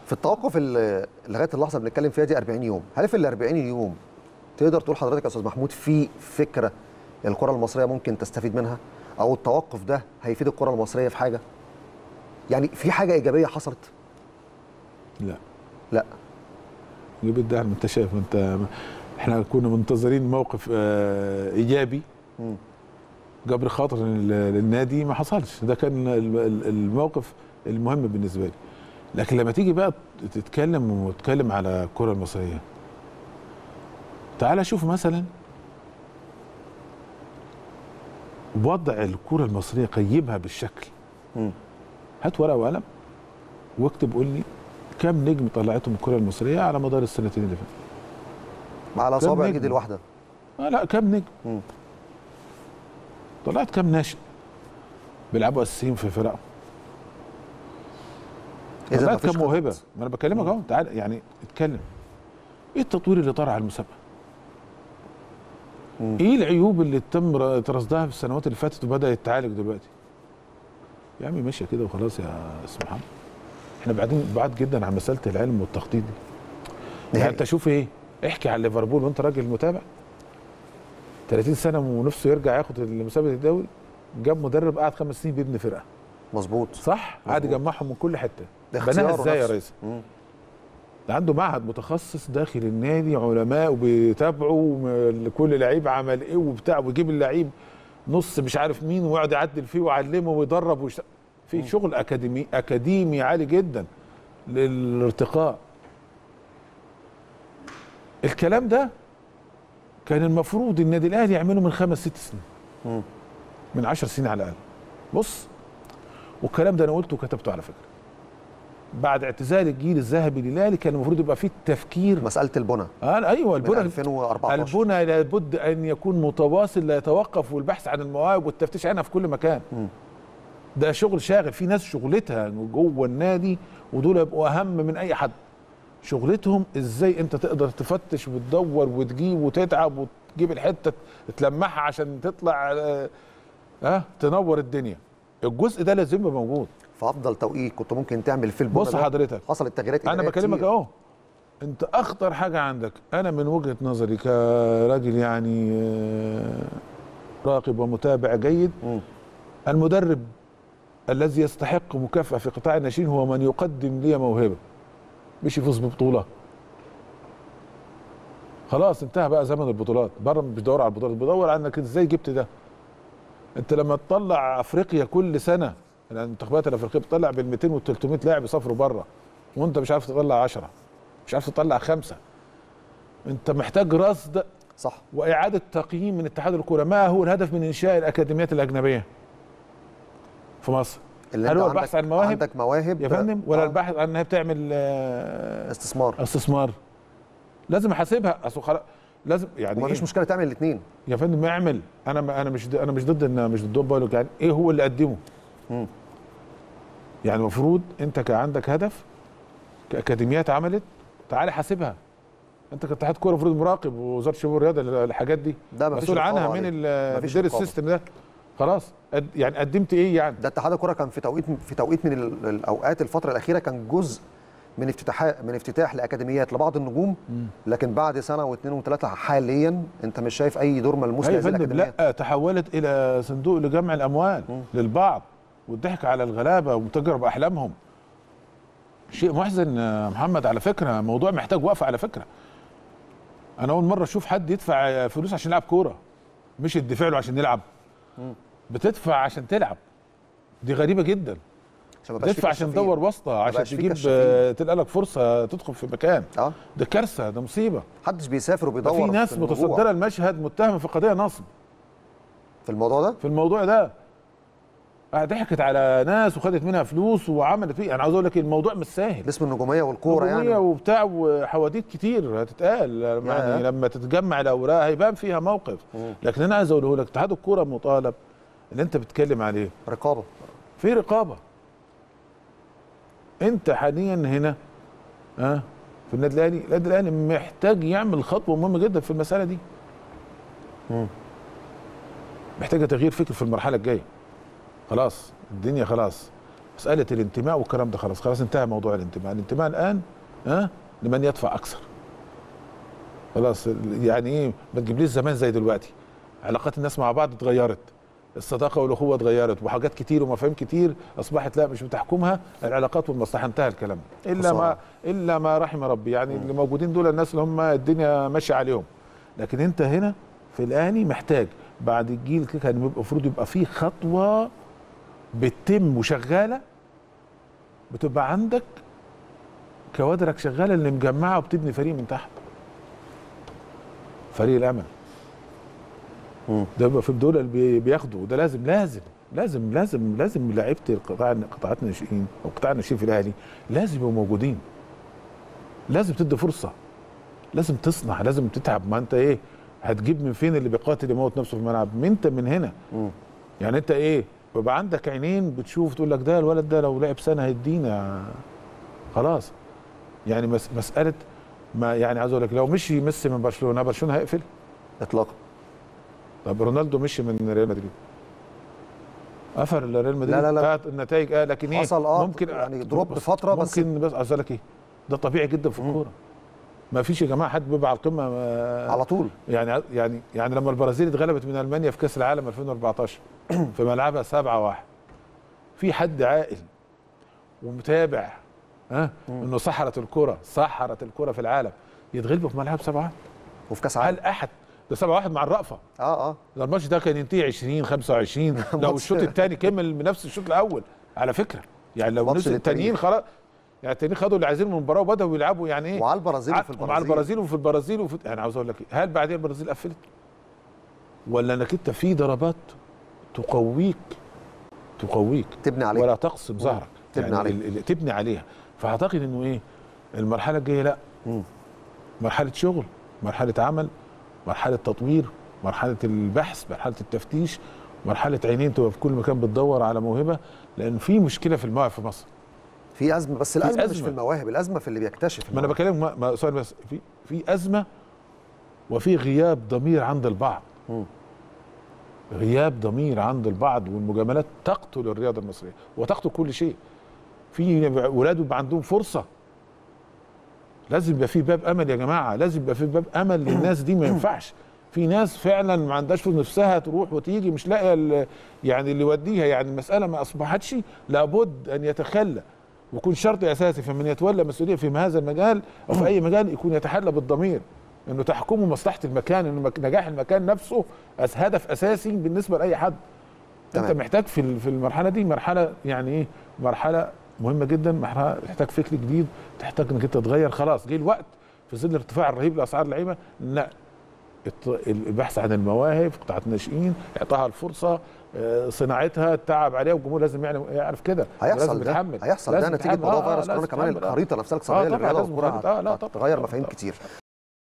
في التوقف اللي لغايه اللحظه اللي بنتكلم فيها دي 40 يوم هل في ال 40 يوم تقدر تقول حضرتك يا استاذ محمود في فكره الكره المصريه ممكن تستفيد منها او التوقف ده هيفيد الكره المصريه في حاجه يعني في حاجه ايجابيه حصلت لا لا جيب الدعم انت شايف انت احنا كنا منتظرين موقف آه، ايجابي مم. جبر خاطر لل- للنادي ما حصلش ده كان ال- ال- الموقف المهم بالنسبه لي لكن لما تيجي بقى تتكلم وتتكلم على الكره المصريه تعال شوف مثلا وضع الكره المصريه قيمها بالشكل مم. هات ورقه وقلم واكتب قول لي كم نجم طلعتهم الكره المصريه على مدار السنتين اللي فاتوا على كم صابع نجم؟ الايد الواحده آه لا كم نجم مم. طلعت كم ناشئ بيلعبوا اساسيين في فرقهم إذا طلعت مفيش كم موهبه خطط. ما انا بكلمك اهو تعال يعني اتكلم ايه التطوير اللي طرح على المسابقه مم. ايه العيوب اللي تم ر- رصدها في السنوات اللي فاتت وبدات تتعالج دلوقتي يا عمي ماشيه كده وخلاص يا استاذ محمد احنا بعدين بعاد جدا عن مساله العلم والتخطيط دي يعني نهائي. انت شوف ايه احكي عن ليفربول وانت راجل متابع 30 سنه ونفسه يرجع ياخد مسابقه الدوري جاب مدرب قعد خمس سنين بيبني فرقه مظبوط صح قعد مظبوط. يجمعهم من كل حته ده بناها اختياره ازاي يا نفسه. ريس مم. ده عنده معهد متخصص داخل النادي علماء وبيتابعوا م- كل لعيب عمل ايه وبتاع ويجيب اللعيب نص مش عارف مين ويقعد يعدل فيه ويعلمه ويدرب ويشت... في شغل اكاديمي اكاديمي عالي جدا للارتقاء الكلام ده كان المفروض النادي الاهلي يعمله من خمس ست سنين مم. من عشر سنين على الاقل بص والكلام ده انا قلته وكتبته على فكره بعد اعتزال الجيل الذهبي للاهلي كان المفروض يبقى فيه التفكير مساله البنى آه ايوه من البنى 2014 البنى لابد ان يكون متواصل لا يتوقف والبحث عن المواهب والتفتيش عنها في كل مكان مم. ده شغل شاغل في ناس شغلتها جوه النادي ودول يبقوا اهم من اي حد شغلتهم ازاي انت تقدر تفتش وتدور وتجيب وتتعب وتجيب الحته تلمعها عشان تطلع اه آه، تنور الدنيا الجزء ده لازم يبقى موجود في افضل توقيت كنت ممكن تعمل في البنى بص ده. حضرتك حصلت تغييرات انا إدارية بكلمك كتير. اهو انت اخطر حاجه عندك انا من وجهه نظري كراجل يعني آه، راقب ومتابع جيد مم. المدرب الذي يستحق مكافاه في قطاع الناشئين هو من يقدم لي موهبه مش يفوز ببطوله خلاص انتهى بقى زمن البطولات بره مش بيدور على البطولات بيدور على انك ازاي جبت ده انت لما تطلع افريقيا كل سنه المنتخبات الافريقيه بتطلع بال 200 وال 300 لاعب يسافروا بره وانت مش عارف تطلع 10 مش عارف تطلع خمسه انت محتاج رصد صح واعاده تقييم من اتحاد الكوره ما هو الهدف من انشاء الاكاديميات الاجنبيه في مصر اللي هل انت هو عندك البحث عن مواهب عندك مواهب يا فندم ولا آه. البحث عن انها بتعمل آه، استثمار استثمار لازم احاسبها اصل خلاص لازم يعني ومفيش إيه؟ مشكله تعمل الاثنين يا فندم ما اعمل انا انا مش انا مش ضد ان مش ضد بقول لك يعني ايه هو اللي قدمه مم. يعني المفروض انت كان عندك هدف كاكاديميات عملت تعالى حاسبها انت كاتحاد كوره المفروض مراقب ووزاره الشباب والرياضه الحاجات دي ده مفيش مسؤول رقابة عنها عليه. من ال- مفيش بيدير رقابة. السيستم ده خلاص قد- يعني قدمت ايه يعني ده اتحاد الكره كان في توقيت في توقيت من ال- الاوقات الفتره الاخيره كان جزء من افتتاح من افتتاح لاكاديميات لبعض النجوم لكن بعد سنه واثنين وثلاثه حاليا انت مش شايف اي دور ملموس اي يا لهذه فندم الاكاديميات لا تحولت الى صندوق لجمع الاموال للبعض والضحك على الغلابه وتجرب احلامهم شيء محزن يا محمد على فكره موضوع محتاج وقفه على فكره انا اول مره اشوف حد يدفع فلوس عشان يلعب كوره مش يدفع له عشان يلعب بتدفع عشان تلعب دي غريبه جدا عشان ما يبقاش في تدفع عشان كشافين. تدور واسطه عشان يبقاش في تجيب كشافين. آه، تلقى لك فرصه تدخل في مكان اه ده كارثه ده مصيبه محدش بيسافر ده وبيدور في ناس الموضوع. متصدره المشهد متهمه في قضيه نصب في الموضوع ده في الموضوع ده آه، ضحكت على ناس وخدت منها فلوس وعملت فيه انا عاوز اقول لك الموضوع مش سهل باسم النجوميه والكوره نجومية يعني وبتاع وحواديت كتير هتتقال يعني لما تتجمع الاوراق هيبان فيها موقف لكن انا عايز اقوله لك اتحاد الكوره مطالب اللي انت بتتكلم عليه رقابه في رقابه انت حاليا هنا ها أه في النادي الاهلي النادي الاهلي محتاج يعمل خطوه مهمه جدا في المساله دي محتاجه تغيير فكر في المرحله الجايه خلاص الدنيا خلاص مساله الانتماء والكلام ده خلاص خلاص انتهى موضوع الانتماء الانتماء الان ها لمن يدفع اكثر خلاص يعني ايه ما تجيبليش زمان زي دلوقتي علاقات الناس مع بعض اتغيرت الصداقه والاخوه اتغيرت وحاجات كتير ومفاهيم كتير اصبحت لا مش بتحكمها العلاقات والمصلحه انتهى الكلام ده. الا ما خسارة. الا ما رحم ربي يعني اللي موجودين دول الناس اللي هم الدنيا ماشيه عليهم لكن انت هنا في الاهلي محتاج بعد الجيل كده كان يبقى المفروض يبقى في خطوه بتتم وشغاله بتبقى عندك كوادرك شغاله اللي مجمعه وبتبني فريق من تحت فريق الامل مم. ده بيبقى في الدول اللي بي- بياخدوا وده لازم لازم لازم لازم لازم لعيبه القطاع قطاعات الناشئين او قطاع الناشئين في الاهلي لازم يبقوا موجودين لازم تدي فرصه لازم تصنع لازم تتعب ما انت ايه هتجيب من فين اللي بيقاتل يموت نفسه في الملعب من انت من هنا مم. يعني انت ايه بيبقى عندك عينين بتشوف تقول لك ده الولد ده لو لعب سنه هيدينا خلاص يعني مس مساله ما يعني عايز اقول لك لو مشي ميسي من برشلونه برشلونه هيقفل اطلاقا طب رونالدو مشي من ريال مدريد قفل ريال مدريد لا، لا. آه النتائج اه لكن ايه حصل اه ممكن يعني دروب بس- فتره بس ممكن بس عايز أقول لك ايه ده طبيعي جدا في الكوره ما فيش يا جماعه حد بيبقى على القمه آه، على طول يعني يعني يعني لما البرازيل اتغلبت من المانيا في كاس العالم 2014 في ملعبها 7 1 في حد عاقل ومتابع ها انه سحرت الكره سحرت الكره في العالم يتغلبوا في ملعب 7 1 وفي كاس عالم هل احد ده 7 1 مع الرأفه اه اه ده الماتش ده كان ينتهي 20 25 لو ماتش- الشوط الثاني كمل بنفس الشوط الاول على فكره يعني لو ماتش نزل التانيين للتاريخ. خلاص يعني التانيين خدوا اللي عايزينه من المباراه وبداوا يلعبوا يعني ايه وعلى البرازيل وفي مع البرازيل البرازيل وفي البرازيل وفي يعني عاوز اقول لك إيه، هل بعدين البرازيل قفلت؟ ولا انك انت في ضربات تقويك تقويك تبني عليه ولا تقصم ظهرك تبني عليه. ال- ال- تبني عليها فاعتقد انه ايه المرحله الجايه لا مم. مرحله شغل مرحله عمل مرحله تطوير مرحله البحث مرحله التفتيش مرحله عينين تبقى في كل مكان بتدور على موهبه لان في مشكله في المواهب في مصر في ازمه بس الازمه مش أزمة. في المواهب الازمه في اللي بيكتشف ما انا المواهب. بكلمك ما- ما سؤال بس في في ازمه وفي غياب ضمير عند البعض مم. غياب ضمير عند البعض والمجاملات تقتل الرياضه المصريه وتقتل كل شيء في ولاد بيبقى عندهم فرصه لازم يبقى في باب امل يا جماعه لازم يبقى في باب امل للناس دي ما ينفعش في ناس فعلا ما عندهاش في نفسها تروح وتيجي مش لاقيه ال- يعني اللي يوديها يعني المساله ما اصبحتش لابد ان يتخلى ويكون شرط اساسي فمن يتولى مسؤوليه في هذا المجال او في اي مجال يكون يتحلى بالضمير انه تحكمه مصلحه المكان انه مك- نجاح المكان نفسه أس- هدف اساسي بالنسبه لاي حد انت تمام. محتاج في ال- في المرحله دي مرحله يعني ايه مرحله مهمه جدا مرحله تحتاج فكر جديد تحتاج انك انت تغير خلاص جه الوقت في ظل الارتفاع الرهيب لاسعار اللعيبه لا الت- البحث عن المواهب قطاعات الناشئين اعطاها الفرصه آه، صناعتها التعب عليها والجمهور لازم يعلم- يعرف كده هيحصل لازم ده يتحمل هيحصل ده لازم نتيجه يتحمل. موضوع آه، آه، فيروس كورونا لازم كمان يتحمل. آه. الخريطه نفسها آه، الاقتصاديه طبعاً للرياضه لازم والكوره خريطة. آه، لا، طبعاً. هتتغير طبعاً. مفاهيم كتير